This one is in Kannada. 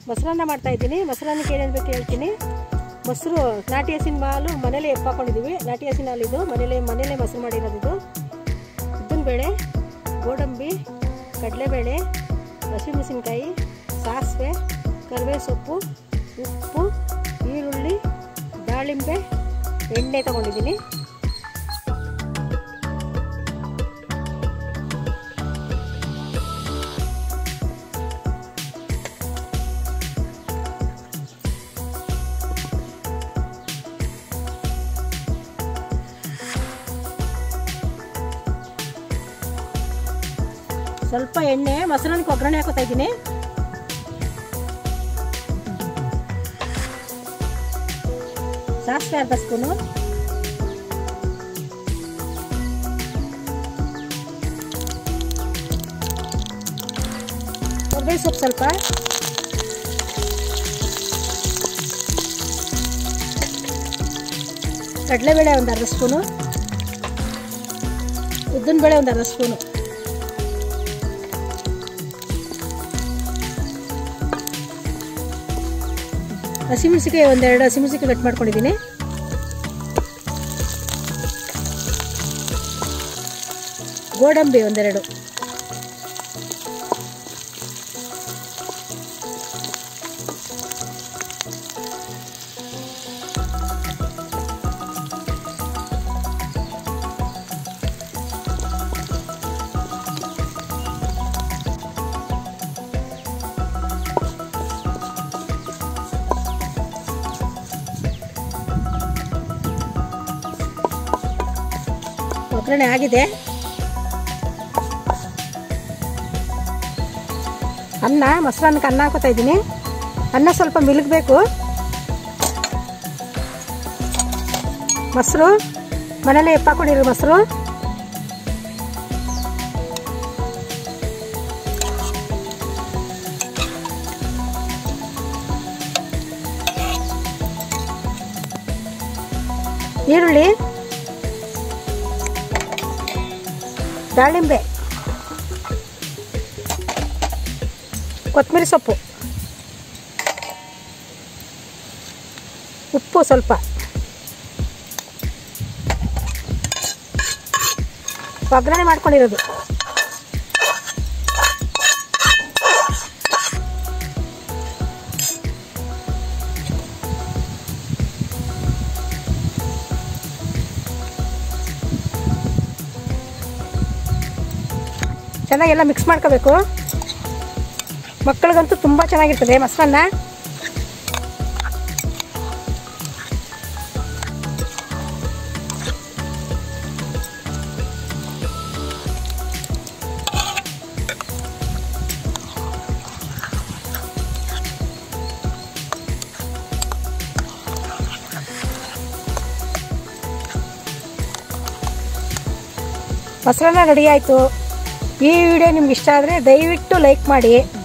ಮೊಸರನ್ನ ಮಾಡ್ತಾ ಇದ್ದೀನಿ ಮೊಸರನ್ನಕ್ಕೆ ಏನೇನು ಬೇಕು ಹೇಳ್ತೀನಿ ಮೊಸರು ನಾಟಿ ಹಸಿನ ಹಾಲು ಮನೇಲೆ ಎಪ್ಪಾಕೊಂಡಿದ್ದೀವಿ ನಾಟಿ ಹಸಿನ ಹಾಲು ಇದು ಮನೇಲೆ ಮನೇಲೆ ಮೊಸರು ಮಾಡಿರೋದು ಇದು ಉದ್ದಿನಬೇಳೆ ಗೋಡಂಬಿ ಕಡಲೆಬೇಳೆ ಹಸಿಮೆಣಸಿನ್ಕಾಯಿ ಸಾಸಿವೆ ಕರಿಬೇವು ಸೊಪ್ಪು ಉಪ್ಪು ಈರುಳ್ಳಿ ದಾಳಿಂಬೆ ಎಣ್ಣೆ ತೊಗೊಂಡಿದ್ದೀನಿ ಸ್ವಲ್ಪ ಎಣ್ಣೆ ಮೊಸರನ್ನಕ್ಕೆ ಒಗ್ಗರಣೆ ಹಾಕೋತಾ ಇದ್ದೀನಿ ಸಾಸಿವೆ ಅರ್ಧ ಸ್ಪೂನು ಕೊಬ್ಬರಿ ಸೊಪ್ಪು ಸ್ವಲ್ಪ ಕಡಲೆಬೇಳೆ ಒಂದು ಅರ್ಧ ಸ್ಪೂನು ಉದ್ದಿನಬೇಳೆ ಒಂದು ಅರ್ಧ ಸ್ಪೂನು ಹಸಿಮೆಣಸಿಕಾಯಿ ಒಂದೆರಡು ಹಸಿಮೆಣಸಿಕಾಯಿ ಕಟ್ ಮಾಡ್ಕೊಂಡಿದ್ದೀನಿ ಗೋಡಂಬಿ ಒಂದೆರಡು ಒಗ್ಗರಣೆ ಆಗಿದೆ ಅನ್ನ ಮೊಸರನ್ನಕ್ಕೆ ಅನ್ನ ಹಾಕೋತಾ ಇದ್ದೀನಿ ಅನ್ನ ಸ್ವಲ್ಪ ಮಿಲುಗಬೇಕು ಮೊಸರು ಮನೇಲೆ ಎಪ್ಪಾಕೊಂಡಿರೋ ಮೊಸರು ಈರುಳ್ಳಿ ದಾಳಿಂಬೆ ಕೊತ್ತಂಬರಿ ಸೊಪ್ಪು ಉಪ್ಪು ಸ್ವಲ್ಪ ಒಗ್ಗರಣೆ ಮಾಡ್ಕೊಂಡಿರೋದು ಚೆನ್ನಾಗೆಲ್ಲ ಮಿಕ್ಸ್ ಮಾಡ್ಕೋಬೇಕು ಮಕ್ಕಳಿಗಂತೂ ತುಂಬ ಚೆನ್ನಾಗಿರ್ತದೆ ಮೊಸರನ್ನ ಮೊಸರನ್ನ ರೆಡಿ ಆಯಿತು ಈ ವಿಡಿಯೋ ನಿಮ್ಗೆ ಇಷ್ಟ ಆದರೆ ದಯವಿಟ್ಟು ಲೈಕ್ ಮಾಡಿ